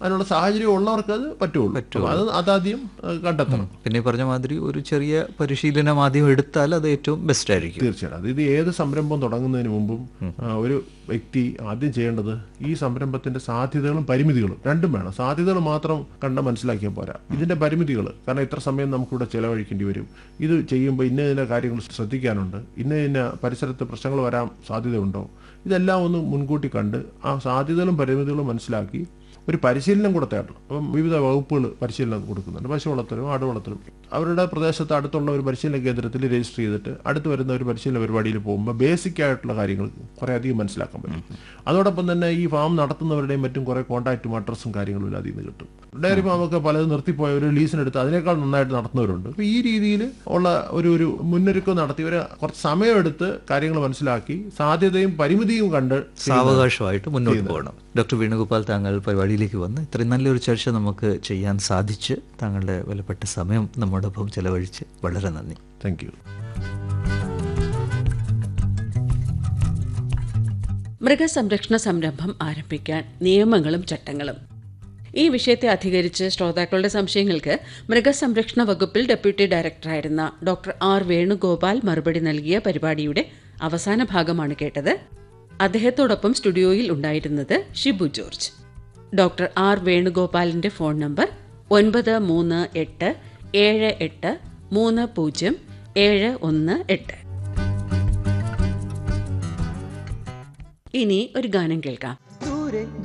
അതിനുള്ള സാഹചര്യം ഉള്ളവർക്ക് അത് പറ്റുള്ളൂ അപ്പൊ അത് അതാദ്യം ഏഹ്, കണ്ടെത്തണം പിന്നെ ഈ പറഞ്ഞ മാതിരി ഒരു ചെറിയ പരിശീലനം ആദ്യം എടുത്താൽ അത് ഏറ്റവും ബെസ്റ്റ് ആയിരിക്കും തീർച്ചയായിട്ടും അത് ഇത് ഏത് സംരംഭം തുടങ്ങുന്നതിന് മുമ്പും ആ, ഒരു വ്യക്തി ആദ്യം ചെയ്യേണ്ടത് ഈ സംരംഭത്തിന്റെ സാധ്യതകളും പരിമിതികളും രണ്ടും വേണം സാധ്യതകൾ മാത്രം കണ്ട് മനസ്സിലാക്കിയാൽ പോരാ ഇതിന്റെ പരിമിതികൾ കാരണം ഇത്ര സമയം നമുക്കിവിടെ ചെലവഴിക്കേണ്ടി വരും ഇത് ചെയ്യുമ്പോൾ ഇന്ന ഇന്ന കാര്യങ്ങൾ ശ്രദ്ധിക്കാനുണ്ട് ഇന്ന ഇന്ന പരിസരത്ത് പ്രശ്നങ്ങൾ വരാൻ സാധ്യതയുണ്ടോ ഇതെല്ലാം ഒന്ന് മുൻകൂട്ടി കണ്ട് ആ സാധ്യതകളും പരിമിതികളും മനസ്സിലാക്കി ഒരു പരിശീലനം കൂടെ തേടണം അപ്പം വിവിധ വകുപ്പുകൾ പരിശീലനം കൊടുക്കുന്നുണ്ട് പശു വളർത്തലും ആട് വളർത്തലും അവരുടെ പ്രദേശത്ത് അടുത്തുള്ള ഒരു പരിശീലന കേന്ദ്രത്തിൽ രജിസ്റ്റർ ചെയ്തിട്ട് അടുത്ത് വരുന്ന ഒരു പരിശീലന പരിപാടിയിൽ പോകുമ്പോൾ ബേസിക് ആയിട്ടുള്ള കാര്യങ്ങൾ കുറേ അധികം മനസ്സിലാക്കാൻ പറ്റും അതോടൊപ്പം തന്നെ ഈ ഫാം നടത്തുന്നവരുടെയും മറ്റും കുറേ കോൺടാക്റ്റും അഡ്രസ്സും കാര്യങ്ങളും അതിൽ നിന്ന് കിട്ടും ഡയറി ഫാമൊക്കെ പലതും നിർത്തിപ്പോയ ഒരു ലീസിനെടുത്ത് അതിനേക്കാൾ നന്നായിട്ട് നടത്തുന്നവരുണ്ട് അപ്പോൾ ഈ രീതിയിൽ ഉള്ള ഒരു ഒരു മുന്നൊരുക്കം നടത്തി ഒരു കുറച്ച് സമയമെടുത്ത് കാര്യങ്ങൾ മനസ്സിലാക്കി സാധ്യതയും പരിമിതിയും കണ്ട് സാവകാശമായിട്ട് മുന്നോട്ട് പോകണം ഡോക്ടർ വേണുഗോപാൽ താങ്കൾ പരിപാടിയിലേക്ക് വന്ന് ഇത്രയും നല്ലൊരു ചർച്ച നമുക്ക് ചെയ്യാൻ സാധിച്ച് താങ്കളുടെ വിലപ്പെട്ട സമയം നമ്മോടൊപ്പം ചെലവഴിച്ച് വളരെ നന്ദി താങ്ക് യു മൃഗസംരക്ഷണ സംരംഭം ആരംഭിക്കാൻ നിയമങ്ങളും ചട്ടങ്ങളും ഈ വിഷയത്തെ അധികരിച്ച് ശ്രോതാക്കളുടെ സംശയങ്ങൾക്ക് മൃഗസംരക്ഷണ വകുപ്പിൽ ഡെപ്യൂട്ടി ഡയറക്ടറായിരുന്ന ഡോക്ടർ ആർ വേണുഗോപാൽ മറുപടി നൽകിയ പരിപാടിയുടെ അവസാന ഭാഗമാണ് കേട്ടത് അദ്ദേഹത്തോടൊപ്പം സ്റ്റുഡിയോയിൽ ഉണ്ടായിരുന്നത് ഷിബു ജോർജ് ഡോക്ടർ ആർ വേണുഗോപാലിന്റെ ഫോൺ നമ്പർ ഒൻപത് മൂന്ന് എട്ട് ഏഴ് എട്ട് മൂന്ന് പൂജ്യം ഏഴ് ഒന്ന് എട്ട് ഇനി ഒരു ഗാനം കേൾക്കാം ദൂരെ